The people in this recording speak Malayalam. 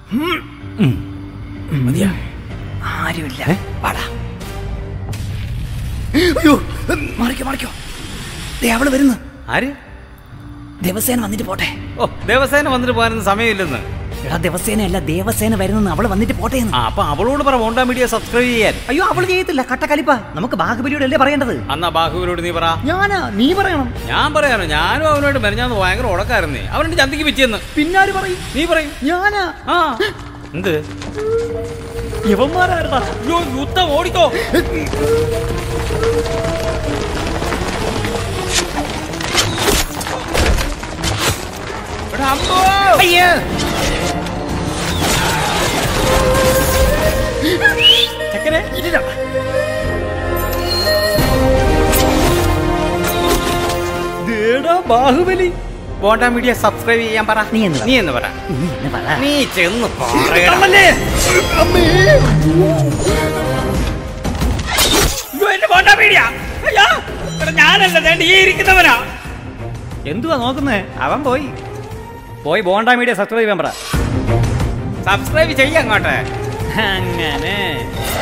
മതിയാ ആരുമില്ല ഏ? വാടാ അയ്യോ മറിക്കോ മറിക്കോ ദേ അവള് വരുന്നു ആര് ദേവസേന വന്നിട്ട് പോട്ടെ ഓ ദേവസേന വന്നിട്ട് പോകാനൊന്നും സമയമില്ലെന്ന് എടാ ദേവസേന അല്ല ദേവസേന വരുന്നെന്ന് അവള് വന്നിട്ട് പോട്ടെ എന്ന് ആ അപ്പൊ അവളോട് പറ മോണ്ടാ മീഡിയ സബ്സ്ക്രൈബ് ചെയ്യാൻ അയ്യോ അവള് ചെയ്യത്തില്ല കട്ടക്കലിപ്പ നമുക്ക് ബാഹുബലിയോട് അല്ലേ പറയേണ്ടത് അന്നാ ബാഹുവിനോട് നീ പറ ഞാനാ നീ പറയണം ഞാൻ പറയാനോ ഞാനും അവനോട് മെനഞ്ഞാന്ന് ഭയങ്കര ഉടക്കായിരുന്നേ അവനുണ്ട് ചന്തിക്ക് വെച്ചെന്ന് പിന്നാര് പറയും നീ പറയും ഞാനാ ആ എന്ത് യവന്മാരായിരുന്നാ അയ്യോ യുദ്ധം ഓടിക്കോ എടാ, അമ്മോ! അയ്യോ ചെക്കനെ ഇല്ല ദേടാ ബാഹുബലി ബോണ്ടാ മീഡിയ സബ്സ്ക്രൈബ് ചെയ്യാൻ പറ നീ എന്ന് പറ. നീ എന്ന് പറ നീ എന്നെ പറ നീ ചെന്ന് പറയടാ അയ്യോ, എന്റെ ബോണ്ടാ മീഡിയ അയ്യോ, എടാ, ഞാനല്ല ദേ ഈ ഇരിക്കുന്നവനാ എന്തുവാ നോക്കുന്നേ അവൻ പോയി പോയി ബോണ്ടാ മീഡിയ സബ്സ്ക്രൈബ് ചെയ്യാൻ പറ സബ്സ്ക്രൈബ് ചെയ്യാം അങ്ങോട്ടെ അങ്ങനെ